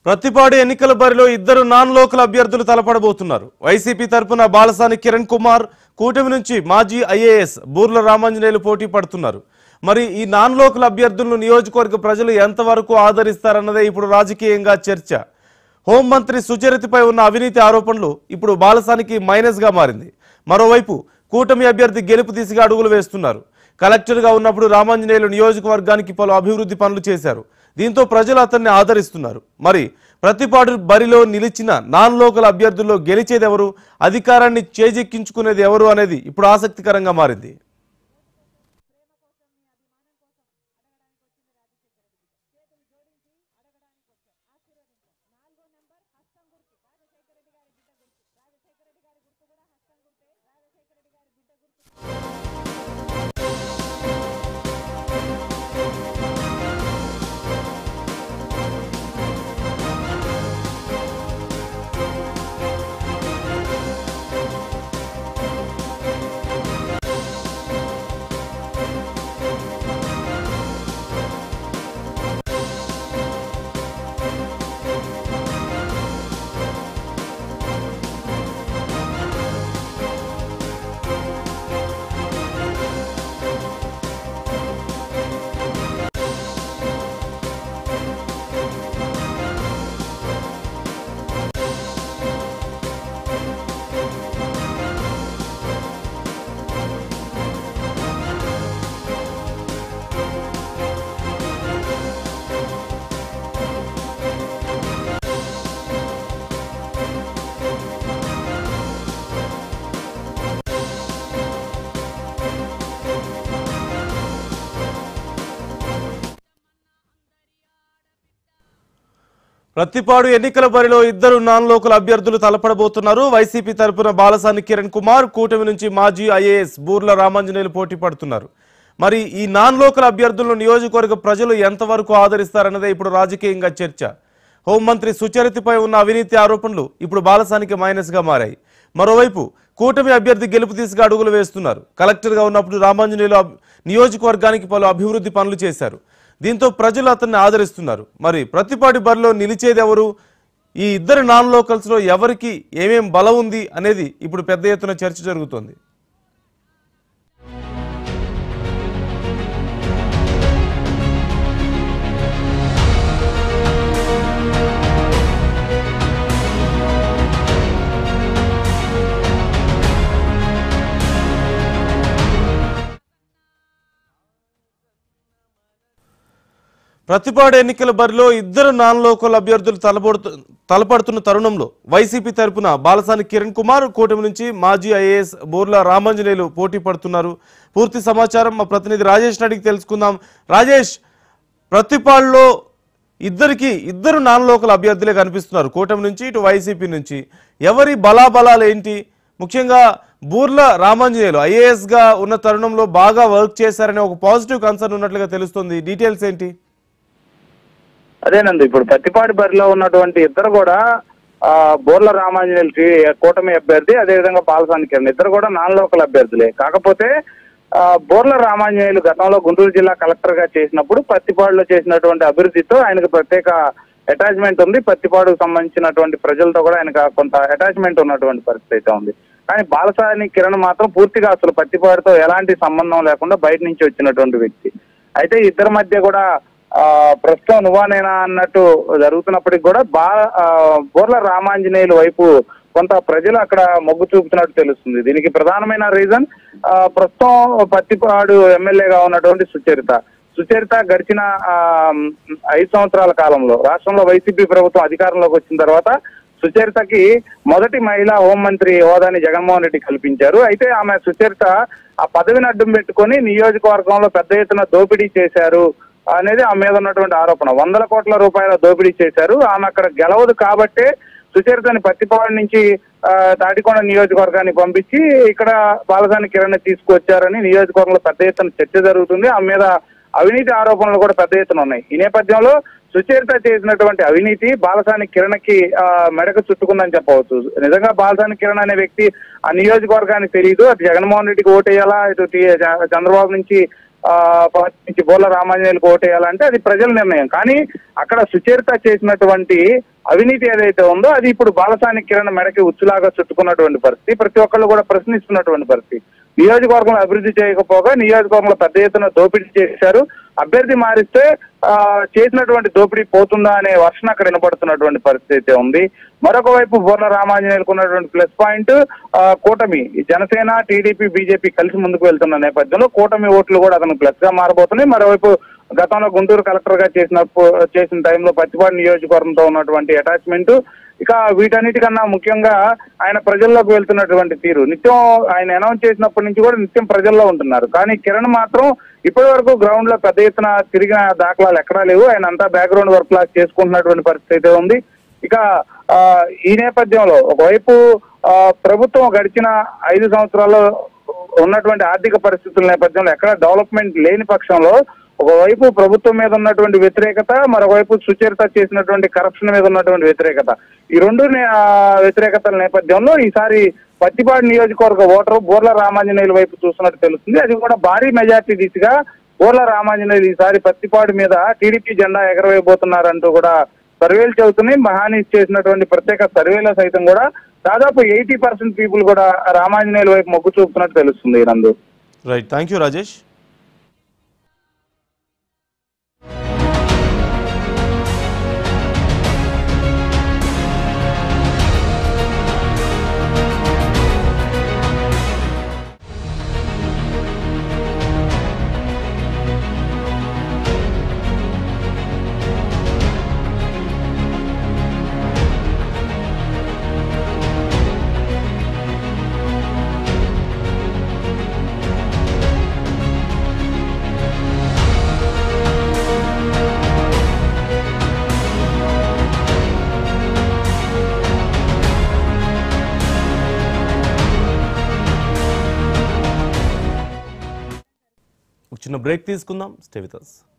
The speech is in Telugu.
ప్రతిపాడు ఎన్నికల బరిలో ఇద్దరు నాన్ లోకల్ అభ్యర్థులు తలపడబోతున్నారు వైసీపీ తరపున బాలసాని కిరణ్ కుమార్ కూటమి నుంచి మాజీ ఐఏఎస్ బూర్ల రామాంజనేయులు పోటీ పడుతున్నారు మరి ఈ నాన్ లోకల్ అభ్యర్థులను నియోజకవర్గ ప్రజలు ఎంతవరకు ఆదరిస్తారన్నదే ఇప్పుడు రాజకీయంగా చర్చ హోంమంత్రి సుచరితపై ఉన్న అవినీతి ఆరోపణలు ఇప్పుడు బాలసానికి మైనస్ గా మారింది మరోవైపు కూటమి అభ్యర్థి గెలుపు దిశగా అడుగులు వేస్తున్నారు కలెక్టర్గా ఉన్నప్పుడు రామాంజనేయులు నియోజకవర్గానికి పలు అభివృద్ధి పనులు చేశారు దీంతో ప్రజలు అతన్ని ఆదరిస్తున్నారు మరి ప్రతిపాడు బరిలో నిలిచిన నాన్ లోకల్ అభ్యర్థుల్లో గెలిచేదెవరు అధికారాన్ని చేజెక్కించుకునేది ఎవరు అనేది ఇప్పుడు ఆసక్తికరంగా మారింది ప్రతిపాడు ఎన్నికల బరిలో ఇద్దరు నాన్ లోకల్ అభ్యర్థులు తలపడబోతున్నారు వైసీపీ తరపున బాలసాని కిరణ్ కుమార్ కూటమి నుంచి మాజీ ఐఏఎస్ బూర్ల రామాంజనేయులు పోటీ పడుతున్నారు మరి ఈ నాన్ లోకల్ అభ్యర్థులను నియోజకవర్గ ప్రజలు ఎంతవరకు ఆదరిస్తారన్నదే ఇప్పుడు రాజకీయంగా చర్చ హోంమంత్రి సుచరితపై ఉన్న అవినీతి ఆరోపణలు ఇప్పుడు బాలసానికి మైనస్ గా మారాయి మరోవైపు కూటమి అభ్యర్థి గెలుపు దిశగా అడుగులు వేస్తున్నారు కలెక్టర్గా ఉన్నప్పుడు రామాంజనేయులు అబ్- నియోజకవర్గానికి పలు అభివృద్ధి పనులు చేశారు దీంతో ప్రజలు అతన్ని ఆదరిస్తున్నారు మరి ప్రతిపాటి బరిలో నిలిచేది ఎవరు ఈ ఇద్దరు నాన్ లోకల్స్ లో ఎవరికి ఏమేం బలం ఉంది అనేది ఇప్పుడు పెద్ద ఎత్తున చర్చ జరుగుతోంది ప్రతిపాడు ఎన్నికల బరిలో ఇద్దరు నాన్ లోకల్ అభ్యర్థులు తలపడుతు తలపడుతున్న తరుణంలో వైసీపీ తరపున బాలసాని కిరణ్ కుమార్ కూటమి నుంచి మాజీ ఐఏఎస్ బోర్ల రామాంజనేయులు పోటీ పడుతున్నారు పూర్తి సమాచారం మా ప్రతినిధి రాజేష్ అడిగి తెలుసుకుందాం రాజేష్ ప్రతిపాడులో ఇద్దరికి ఇద్దరు నాన్ లోకల్ అభ్యర్థులే కనిపిస్తున్నారు కూటమి నుంచి ఇటు వైసీపీ నుంచి ఎవరి బలాబలాలు ఏంటి ముఖ్యంగా బూర్ల రామాంజనేయులు ఐఏఎస్ గా ఉన్న తరుణంలో బాగా వర్క్ చేశారనే ఒక పాజిటివ్ కన్సర్న్ ఉన్నట్లుగా తెలుస్తుంది డీటెయిల్స్ ఏంటి అదేనండి ఇప్పుడు పత్తిపాటి బరిలో ఉన్నటువంటి ఇద్దరు కూడా ఆ, బోర్ల రామాంజనేయులు టీ- కూటమి అభ్యర్థి అదేవిధంగా బాలసాని కిరణ్ ఇద్దరు కూడా నాన్ లోకల్ అభ్యర్థులే కాకపోతే ఆ, బోర్ల రామాంజనేయులు గతంలో గుంటూరు జిల్లా కలెక్టర్ గా చేసినప్పుడు పత్తిపాడులో చేసినటువంటి అభివృద్ధితో ఆయనకు ప్రత్యేక అటాచ్మెంట్ ఉంది పత్తిపాడుకు సంబంధించినటువంటి ప్రజలతో కూడా ఆయనకు కొంత అటాచ్మెంట్ ఉన్నటువంటి పరిస్థితి అయితే ఉంది కానీ బాలసాని కిరణ్ మాత్రం పూర్తిగా అసలు పత్తిపాడుతో ఎలాంటి సంబంధం లేకుండా బయట నుంచి వచ్చినటువంటి వ్యక్తి అయితే ఇద్దరి మధ్య కూడా ఆ ప్రస్తుతం నువ్వా నేనా అన్నట్టు జరుగుతున్నప్పటికి కూడా బా ఆ, బోర్ల రామాంజనేయులు వైపు కొంత ప్రజలు అక్కడ మొగ్గు చూపుతున్నట్టు తెలుస్తుంది దీనికి ప్రధానమైన రీజన్ ప్రస్తుతం పత్తిపాడు ఎమ్మెల్యేగా ఉన్నటువంటి సుచరిత సుచరిత గడిచిన ఆ, ఐదు సంవత్సరాల కాలంలో రాష్ట్రంలో వైసీపీ ప్రభుత్వం అధికారంలోకి వచ్చిన తర్వాత సుచరితకి మొదటి మహిళా హోంమంత్రి హోదాని జగన్మోహన్ రెడ్డి కల్పించారు అయితే ఆమె సుచరిత ఆ పదవిని అడ్డం పెట్టుకొని నియోజకవర్గంలో పెద్ద ఎత్తున దోపిడీ చేశారు అనేది ఆమె మీద ఉన్నటువంటి ఆరోపణ వందల కోట్ల రూపాయల దోపిడీ చేశారు ఆమె అక్కడ గెలవదు కాబట్టే సుచరితని పత్తిపాడు నుంచి ఆ, తాటికొండ నియోజకవర్గాన్ని పంపించి ఇక్కడ బాలసాని కిరణ్ తీసుకొచ్చారని నియోజకవర్గంలో పెద్ద ఎత్తున చర్చ జరుగుతుంది ఆమె మీద అవినీతి ఆరోపణలు కూడా పెద్ద ఎత్తున ఉన్నాయి ఈ నేపథ్యంలో సుచరిత చేసినటువంటి అవినీతి బాలసాని కిరణ్కి ఆ, మెడకు చుట్టుకుందని చెప్పవచ్చు నిజంగా బాలసాని కిరణ్ అనే వ్యక్తి ఆ నియోజకవర్గానికి తెలియదు అటు జగన్మోహన్ రెడ్డికి ఓటేయాలా ఇటు టీ- చ- చంద్రబాబు నుంచి ఆ, పార్టీ నుంచి బోర్ల రామాంజనేయులకు ఓటేయాలంటే అది ప్రజల నిర్ణయం కానీ అక్కడ సుచరిత చేసినటువంటి అవినీతి ఏదైతే ఉందో అది ఇప్పుడు బాలసాని కిరణ్ మెడకి ఉచ్చులాగా చుట్టుకున్నటువంటి పరిస్థితి ప్రతి ఒక్కళ్ళు కూడా ప్రశ్నిస్తున్నటువంటి పరిస్థితి నియోజకవర్గంలో అభివృద్ధి చేయకపోగా నియోజకవర్గంలో పెద్ద ఎత్తున దోపిడీ చేశారు అభ్యర్థి మారిస్తే ఆ, చేసినటువంటి దోపిడీ పోతుందా అనే వర్షం అక్కడ వినపడుతున్నటువంటి పరిస్థితి అయితే ఉంది మరొక వైపు బోర్ల రామాంజనేయులకు ఉన్నటువంటి ప్లస్ పాయింట్ ఆ, కూటమి ఈ జనసేన టీడీపీ బీజేపీ కలిసి ముందుకు వెళ్తున్న నేపథ్యంలో కూటమి ఓట్లు కూడా అతను ప్లస్ గా మారబోతున్నాయి మరోవైపు గతంలో గుంటూరు కలెక్టర్ గా చేసినప్పుడు చేసిన టైంలో పత్తిపాడు నియోజకవర్గంతో ఉన్నటువంటి అటాచ్మెంట్ ఇక వీటన్నిటికన్నా ముఖ్యంగా ఆయన ప్రజల్లోకి వెళ్తున్నటువంటి తీరు నిత్యం ఆయన అనౌన్స్ చేసినప్పటి నుంచి కూడా నిత్యం ప్రజల్లో ఉంటున్నారు కానీ కిరణ్ మాత్రం ఇప్పటి వరకు గ్రౌండ్ లో పెద్ద ఎత్తున తిరిగిన దాఖలాలు ఎక్కడా లేవు ఆయన అంతా బ్యాక్గ్రౌండ్ వర్క్ లాగా చేసుకుంటున్నటువంటి పరిస్థితి అయితే ఉంది ఇక ఆ, ఈ నేపథ్యంలో ఒకవైపు ఆ, ప్రభుత్వం గడిచిన ఐదు సంవత్సరాల్లో ఉన్నటువంటి ఆర్థిక పరిస్థితుల నేపథ్యంలో ఎక్కడ డెవలప్మెంట్ లేని పక్షంలో ఒకవైపు ప్రభుత్వం మీద ఉన్నటువంటి వ్యతిరేకత మరొకవైపు సుచరిత చేసినటువంటి కరప్షన్ మీద ఉన్నటువంటి వ్యతిరేకత ఈ రెండు నే- ఆ, వ్యతిరేకతల నేపథ్యంలో ఈసారి పత్తిపాడు నియోజకవర్గ ఓటరు బోర్ల రామాంజనేయుల వైపు చూస్తున్నట్టు తెలుస్తుంది అది కూడా భారీ మెజార్టీ దిశగా బోర్ల రామాంజనేయులు ఈసారి పత్తిపాడు మీద టీడీపీ జెండా ఎగరవేయబోతున్నారంటూ కూడా సర్వేలు చెబుతున్నాయి మహానీస్ చేసినటువంటి ప్రత్యేక సర్వేలో సైతం కూడా దాదాపు ఎయిటీ పర్సెంట్ పీపుల్ కూడా రామాంజనేయుల వైపు మొగ్గు చూపుతున్నట్టు తెలుస్తుంది నందు రైట్ థ్యాంక్ యూ రాజేష్ ఒక చిన్న బ్రేక్ తీసుకుందాం స్టే విత్ us